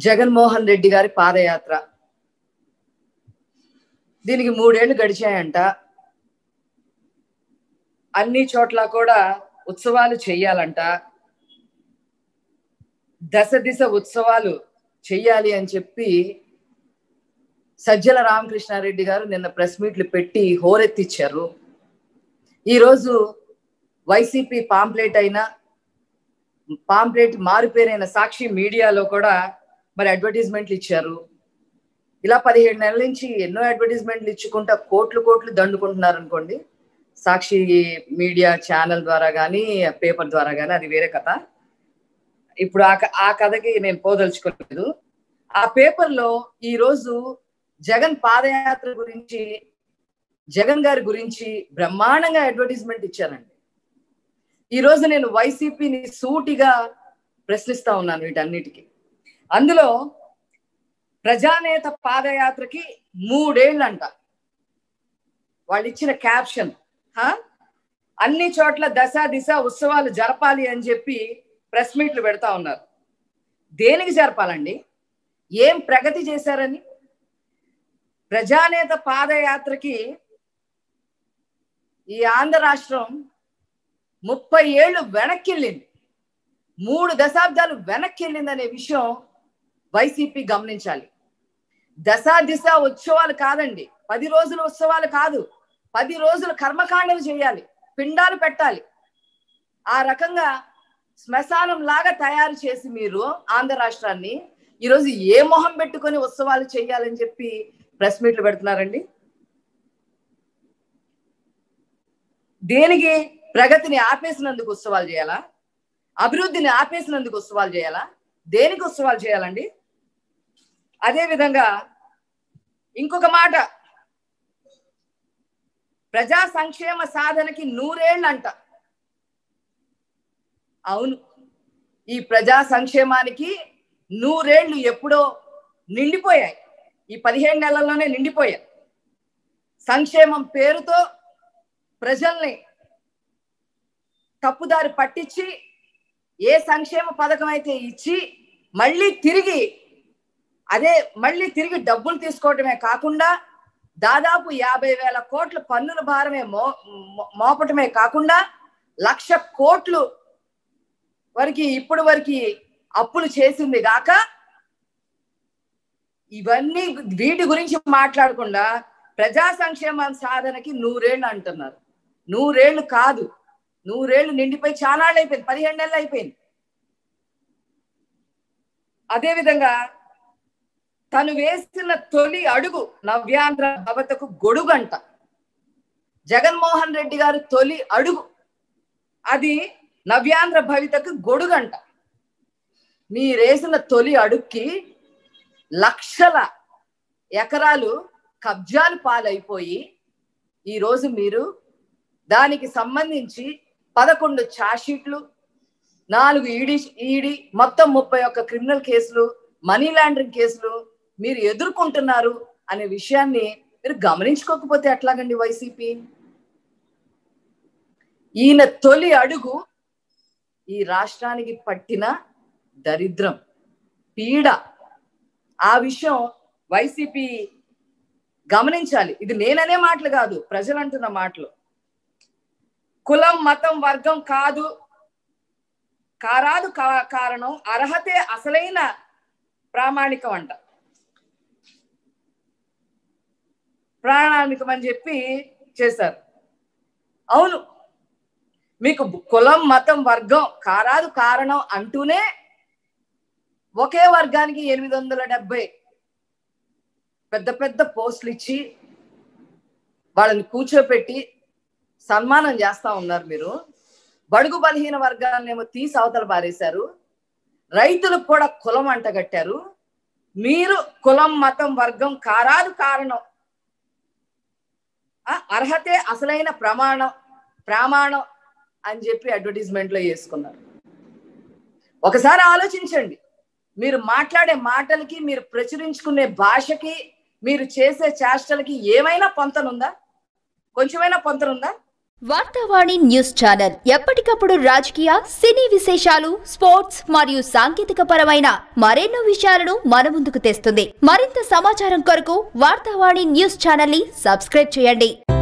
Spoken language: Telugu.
జగన్మోహన్ రెడ్డి గారి పాదయాత్ర దీనికి మూడేళ్లు గడిచాయంట అన్ని చోట్ల కూడా ఉత్సవాలు చెయ్యాలంట దశ దిశ ఉత్సవాలు చెయ్యాలి అని చెప్పి సజ్జల రామకృష్ణారెడ్డి గారు నిన్న ప్రెస్ మీట్లు పెట్టి హోరెత్తిచ్చారు ఈరోజు వైసీపీ పాంప్లెట్ అయినా పాంప్లెట్ మారుపేరైన సాక్షి మీడియాలో కూడా మరి అడ్వర్టైజ్మెంట్లు ఇచ్చారు ఇలా పదిహేడు నెలల నుంచి ఎన్నో అడ్వర్టైజ్మెంట్లు ఇచ్చుకుంటా కోట్లు కోట్లు దండుకుంటున్నారు అనుకోండి సాక్షి మీడియా ఛానల్ ద్వారా కానీ పేపర్ ద్వారా కానీ అది వేరే కథ ఇప్పుడు ఆ ఆ కథకి నేను పోదలుచుకోలేదు ఆ పేపర్లో ఈరోజు జగన్ పాదయాత్ర గురించి జగన్ గారి గురించి బ్రహ్మాండంగా అడ్వర్టైజ్మెంట్ ఇచ్చారండి ఈరోజు నేను వైసీపీని సూటిగా ప్రశ్నిస్తా ఉన్నాను వీటన్నిటికీ అందులో ప్రజానేత పాదయాత్రకి మూడేళ్ళంట వాళ్ళు ఇచ్చిన క్యాప్షన్ అన్ని చోట్ల దశ దిశ ఉత్సవాలు జరపాలి అని చెప్పి ప్రెస్ మీట్లు పెడతా ఉన్నారు దేనికి జరపాలండి ఏం ప్రగతి చేశారని ప్రజానేత పాదయాత్రకి ఈ ఆంధ్ర రాష్ట్రం ముప్పై ఏళ్ళు వెనక్కిళ్ళింది మూడు దశాబ్దాలు వెనక్కిళ్ళింది అనే విషయం వైసీపీ గమనించాలి దశా దిశ ఉత్సవాలు కాదండి పది రోజుల ఉత్సవాలు కాదు పది రోజులు కర్మకాండలు చేయాలి పిండాలు పెట్టాలి ఆ రకంగా శ్మశానం లాగా తయారు చేసి మీరు ఆంధ్ర రాష్ట్రాన్ని ఈరోజు ఏ మొహం పెట్టుకొని ఉత్సవాలు చేయాలని చెప్పి ప్రెస్ మీట్లు పెడుతున్నారండి దేనికి ప్రగతిని ఆపేసినందుకు ఉత్సవాలు చేయాలా అభివృద్ధిని ఆపేసినందుకు ఉత్సవాలు చేయాలా దేనికి ఉత్సవాలు చేయాలండి అదే విధంగా ఇంకొక మాట ప్రజా సంక్షేమ సాధనకి నూరేళ్ళంట అవును ఈ ప్రజా సంక్షేమానికి నూరేళ్లు ఎప్పుడో నిండిపోయాయి ఈ పదిహేడు నెలల్లోనే నిండిపోయాయి సంక్షేమం పేరుతో ప్రజల్ని తప్పుదారి పట్టించి ఏ సంక్షేమ పథకం అయితే ఇచ్చి మళ్ళీ తిరిగి అదే మళ్ళీ తిరిగి డబ్బులు తీసుకోవటమే కాకుండా దాదాపు యాభై వేల కోట్ల పన్నుల భారమే మో మోపటమే కాకుండా లక్ష కోట్లు వరకు ఇప్పటి వరకు అప్పులు చేసింది గాక ఇవన్నీ వీటి గురించి మాట్లాడకుండా ప్రజా సంక్షేమ సాధనకి నూరేళ్ళు అంటున్నారు నూరేళ్లు కాదు నూరేళ్లు నిండిపోయి చాలాళ్ళు అయిపోయింది పదిహేను నెలలు అయిపోయింది అదేవిధంగా తను వేసిన తొలి అడుగు నవ్యాంధ్ర భవతకు గొడుగంట జగన్మోహన్ రెడ్డి గారు తొలి అడుగు అది నవ్యాంధ్ర భవితకు గొడుగంట మీరేసిన తొలి అడుక్కి లక్షల ఎకరాలు కబ్జాలు పాలైపోయి ఈరోజు మీరు దానికి సంబంధించి పదకొండు ఛార్జ్షీట్లు నాలుగు ఈడీ ఈడీ మొత్తం ముప్పై ఒక్క క్రిమినల్ కేసులు మనీ లాండరింగ్ కేసులు మీరు ఎదుర్కొంటున్నారు అనే విషయాన్ని మీరు గమనించుకోకపోతే ఎట్లాగండి వైసీపీ ఈయన తొలి అడుగు ఈ రాష్ట్రానికి పట్టిన దరిద్రం పీడ ఆ విషయం వైసీపీ గమనించాలి ఇది నేననే మాటలు కాదు ప్రజలు అంటున్న మాటలు కులం మతం వర్గం కాదు కారాదు కారణం అర్హతే అసలైన ప్రామాణికం అంట ప్రామాణికం అని చెప్పి చేశారు అవును మీకు కులం మతం వర్గం కారాదు కారణం అంటూనే ఒకే వర్గానికి ఎనిమిది వందల డెబ్బై పెద్ద పెద్ద పోస్టులు ఇచ్చి వాళ్ళని కూర్చోపెట్టి సన్మానం చేస్తా ఉన్నారు మీరు బడుగు బలహీన వర్గాలనేమో తీసి అవతల పారేశారు రైతులకు కూడా కులం అంటగట్టారు మీరు కులం మతం వర్గం కారాదు కారణం అర్హతే అసలైన ప్రమాణం ప్రమాణం అని చెప్పి అడ్వర్టైజ్మెంట్లో వేసుకున్నారు ఒకసారి ఆలోచించండి మీరు మాట్లాడే మాటలకి మీరు ప్రచురించుకునే భాషకి మీరు చేసే చేష్టలకి ఏమైనా పొంతనుందా కొంచెమైనా పొంతనుందా వార్తావాణి న్యూస్ ఛానల్ ఎప్పటికప్పుడు రాజకీయ సినీ విశేషాలు స్పోర్ట్స్ మరియు సాంకేతిక పరమైన మరెన్నో విషయాలను మన ముందుకు తెస్తుంది మరింత సమాచారం కొరకు వార్తావాణి న్యూస్ ఛానల్ ని సబ్స్క్రైబ్ చేయండి